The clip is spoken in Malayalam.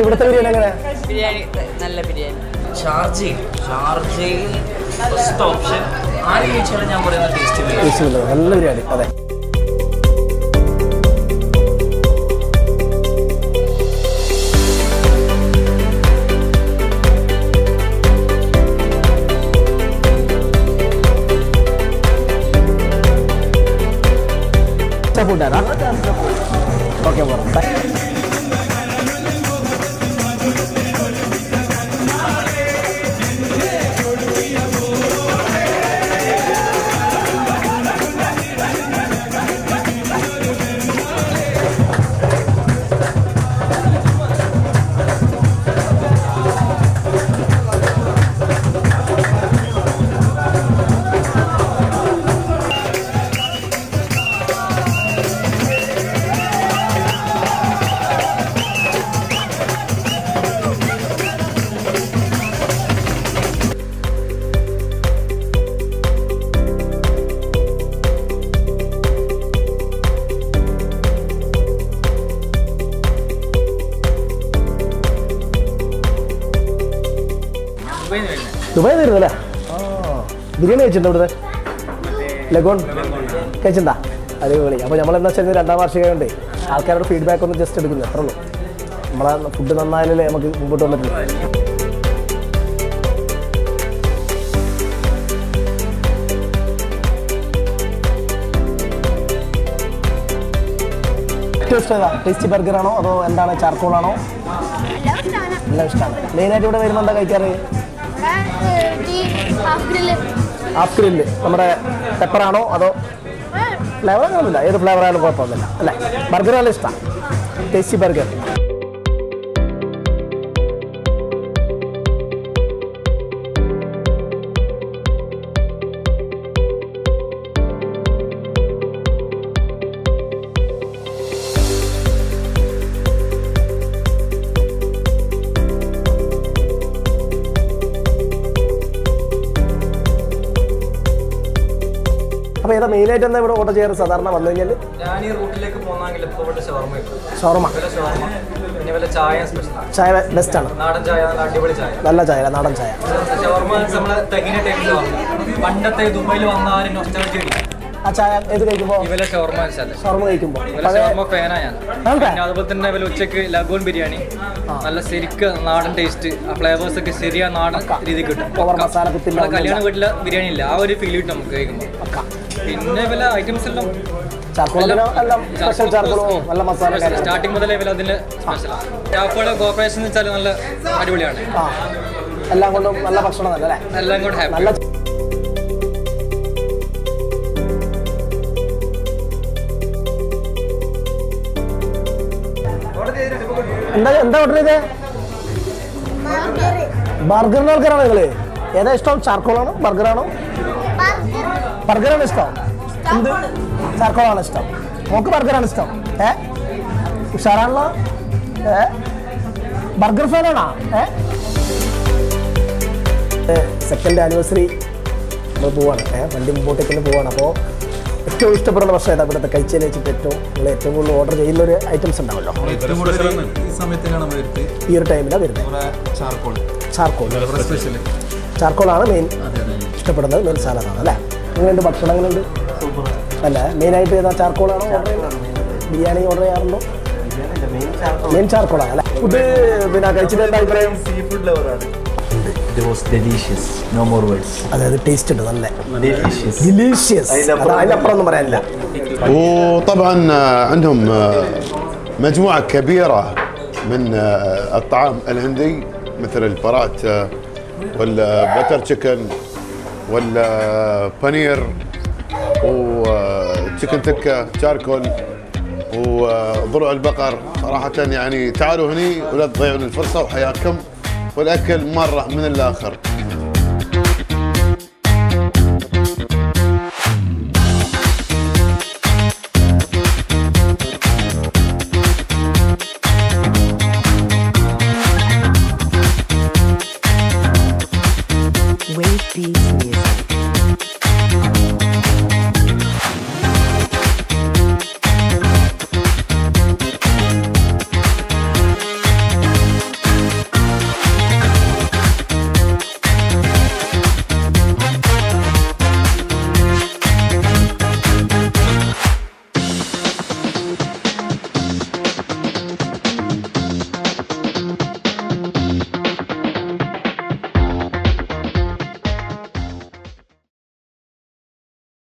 ഇവിടുത്തെ ബിരിയാണി എങ്ങനെ ബിരിയാണി നല്ല ബിരിയാണി ഷാർജയിൽ ഷാർജയിൽ ഫസ്റ്റ് ഓപ്ഷൻ ആര് കഴിച്ചാലും ഞാൻ പറയുന്ന ടേസ്റ്റ് ബിരിയാണി ടേസ്റ്റ് നല്ല ബിരിയാണി അതെ ഫുഡാണ് ഓക്കെ പോകാം ദുബായ് തരുന്നു അല്ലേ ആ ബിരിയാണി കഴിച്ചിട്ടുണ്ടോ ഇവിടുത്തെ ലഗോൺ കഴിച്ചിട്ടുണ്ടാ അടിപൊളി അപ്പോൾ നമ്മൾ എന്താ വെച്ചാൽ രണ്ടാം വാർഷികമായതുകൊണ്ട് ആൾക്കാരുടെ ഫീഡ്ബാക്ക് ഒന്ന് ജസ്റ്റ് എടുക്കുന്നത് അത്രേ ഉള്ളൂ നമ്മളെ ഫുഡ് നന്നായാലേ നമുക്ക് മുമ്പോട്ട് വന്നിട്ടുള്ളൂ ഏറ്റവും ഇഷ്ടം ഏതാ ടേസ്റ്റി ബർഗർ ആണോ അതോ എന്താണ് ചാർക്കോൾ ആണോ എല്ലാം ഇഷ്ടമാണ് മെയിനായിട്ട് ഇവിടെ വരുമ്പോൾ എന്താ കഴിക്കാറ് ഹാഫ് ഗ്രില്ല് നമ്മുടെ പെപ്പറാണോ അതോ ഫ്ലേവർ അങ്ങനെയൊന്നുമില്ല ഏത് ഫ്ലേവർ ആയാലും കുഴപ്പമൊന്നുമില്ല അല്ലേ ബർഗർ നല്ല ഇഷ്ടമാണ് ടേസ്റ്റി ബർഗർ അപ്പോൾ ഏതാ മെയിനായിട്ട് എന്താ ഇവിടെ ഓർഡർ ചെയ്യാറ് സാധാരണ വന്നു കഴിഞ്ഞാൽ ഞാൻ ഈ റൂട്ടിലേക്ക് പോകുന്നെങ്കിൽ ഇപ്പോൾ ഇവിടെ ഷവർമ കിട്ടും ഷോർമ വല്ല ഷവർമ പിന്നെ വല്ല ചായ സ്പെഷ്യൽ ചായ ബെസ്റ്റാണ് നാടൻ ചായ നല്ല അടിപൊളി ചായ നല്ല ചായ നാടൻ ചായ ഷവർമ നമ്മളെ തെങ്ങിന ടൈപ്പ് പണ്ടത്തെ ദുബൈയിൽ വന്നാലും നൊസ്റ്റാൾജി അടിക്കും ആ ചായ ഏത് കഴിക്കുമ്പോൾ ഇവലെ ഷവർമ വെച്ചാല് ഷോർമ കഴിക്കുമ്പോൾ ഇവലെ ഷവർമ ഫാനാ ഞാൻ ആണല്ലേ? പിന്നെ അതുപോലെ തന്നെ ഇവലെ ഉച്ചക്ക് ലഗോൺ ബിരിയാണി നല്ല ശരിക്ക് നാടൻ ടേസ്റ്റ് ആ ഫ്ലേവേഴ്സ് ഒക്കെ ശരിയാ നാടൻ രീതി കിട്ടും ഓവർ മസാല കുത്തില്ല നമ്മളെ കല്യാണ വീട്ടിലെ ബിരിയാണി ഇല്ല ആ ഒരു ഫീൽ കിട്ടും നമുക്ക് കഴിക്കുമ്പോൾ പിന്നെ ഇവലെ ഐറ്റംസ് എല്ലാം ചാർക്കോളിനോ എല്ലാം സ്പെഷ്യൽ ചാർക്കോളോ നല്ല മസാല കാര്യങ്ങൾ. സ്റ്റാർട്ടിങ് മുതലേ ഇവൽ അതിന് സ്പെഷ്യലാണ് സ്റ്റാഫുകളുടെ കോപ്പറേഷൻ എന്ന് വെച്ചാൽ നല്ല അടിപൊളിയാണ് ആ എല്ലാം കൊണ്ടും നല്ല ഭക്ഷണം തന്നെ അല്ലേ എല്ലാം കൂടെ ഹാപ്പി നല്ല എന്താ എന്താ ഓർഡർ ചെയ്തേ ബർഗറിന്റെ ആൾക്കാരാണോ നിങ്ങള് ഏതാ ഇഷ്ടം ചാർക്കോളാണോ ബർഗറാണോ ബർഗറാണ് ഇഷ്ടം എന്ത് ചാർക്കോളാണ് ഇഷ്ടം നോക്ക് ബർഗറാണ് ഇഷ്ടം ഏ ഉഷാറാണല്ലോ ഏ ബർഗർ ഫാനാണോ ഏ സെക്കൻഡ് ആനിവേഴ്സറി നമ്മൾ പോവാണ് ഏ വണ്ടി മുമ്പോട്ടേക്ക് തന്നെ പോവാണ് അപ്പോൾ ഏറ്റവും ഇഷ്ടപ്പെടുന്ന ഭക്ഷണം ഏതാ ഇവിടുത്തെ കഴിച്ചതിൽ വെച്ചിട്ട് ഏറ്റവും നിങ്ങൾ ഏറ്റവും കൂടുതൽ ഓർഡർ ചെയ്യുന്ന ഒരു ഐറ്റംസ് ഉണ്ടാവല്ലോ ഏറ്റവും കൂടുതൽ ഈ സമയത്തിനാണ് വരുത്തി ഈ ഒരു ടൈമിലാണ് വരുന്നത് നമ്മുടെ ചാർക്കോൾ ചാർക്കോൾ സ്പെഷ്യൽ ചാർക്കോളാണ് മെയിൻ ഇഷ്ടപ്പെടുന്നത് മെയിൻ സാലഡാണ് അല്ലേ എങ്ങനെയുണ്ട് ഭക്ഷണം എങ്ങനെയുണ്ട് അല്ല മെയിനായിട്ട് ഏതാ ചാർക്കോളാണോ ഓർഡർ ചെയ്യുന്നത് ബിരിയാണി ഓർഡർ ചെയ്യാറുണ്ടോ മെയിൻ ചാർക്കോളാണ് അല്ലേ ഫുഡ് പിന്നെ കഴിച്ചിട്ട് എന്താ അഭിപ്രായം It was delicious. No more words. അതായത് ടേസ്റ്റ് ഉണ്ട് നല്ല Delicious. ഡിലീഷ്യസ് അതിനപ്പുറം ഒന്നും പറയാനില്ല وطبعا آه، عندهم آه، مجموعة كبيرة من آه، الطعام الهندي مثل البرات آه، والبتر تشيكن والبانير وتشيكن تكة تشاركول وضلوع البقر صراحة يعني تعالوا هني ولا تضيعون الفرصة وحياكم والأكل مرة من الآخر